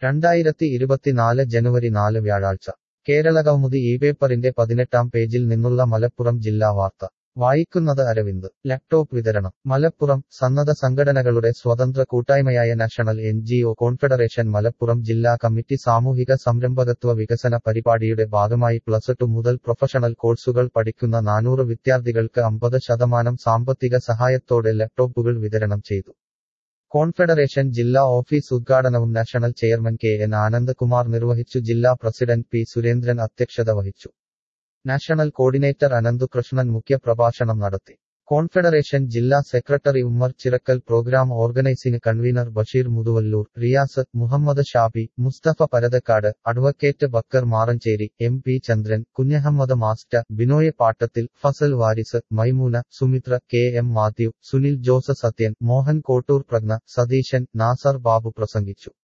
രണ്ടായിരത്തി ഇരുപത്തിനാല് ജനുവരി നാല് വ്യാഴാഴ്ച കേരളകൗമുദി ഈ പേപ്പറിന്റെ പതിനെട്ടാം പേജിൽ നിന്നുള്ള മലപ്പുറം ജില്ലാ വാർത്ത വായിക്കുന്നത് അരവിന്ദ് ലാപ്ടോപ്പ് വിതരണം മലപ്പുറം സന്നദ്ധ സംഘടനകളുടെ സ്വതന്ത്ര കൂട്ടായ്മയായ national N G O confederation Malappuram ജില്ലാ കമ്മിറ്റി സാമൂഹിക സംരംഭകത്വ വികസന പരിപാടിയുടെ ഭാഗമായി പ്ലസ് ടു മുതൽ പ്രൊഫഷണൽ കോഴ്സുകൾ പഠിക്കുന്ന നാനൂറ് വിദ്യാർത്ഥികൾക്ക് അമ്പത് ശതമാനം സാമ്പത്തിക സഹായത്തോടെ ലാപ്ടോപ്പുകൾ വിതരണം ചെയ്തു കോൺഫെഡറേഷൻ ജില്ലാ ഓഫീസ് ഉദ്ഘാടനവും national chairman K N Anand Kumar നിർവഹിച്ചു ജില്ലാ പ്രസിഡന്റ് പി സുരേന്ദ്രൻ അധ്യക്ഷത വഹിച്ചു നാഷണൽ കോർഡിനേറ്റർ അനന്തുകൃഷ്ണൻ മുഖ്യപ്രഭാഷണം നടത്തി കോൺഫെഡറേഷൻ ജില്ലാ secretary Ummer Chirakkal programme organising convenor Basheer Muthuvallur Riyas Muhammad Shabi Musthafa Parathakkad advocate Bakkar Maranchery M P Chandran Kunjahammed master Binoy Pattathil Fazal Waris Maimoona Sumithra K M Mathew Sunil Jose Sathyan Mohan Kottoor Prajna Satheesan Nasar Babu പ്രസംഗിച്ചു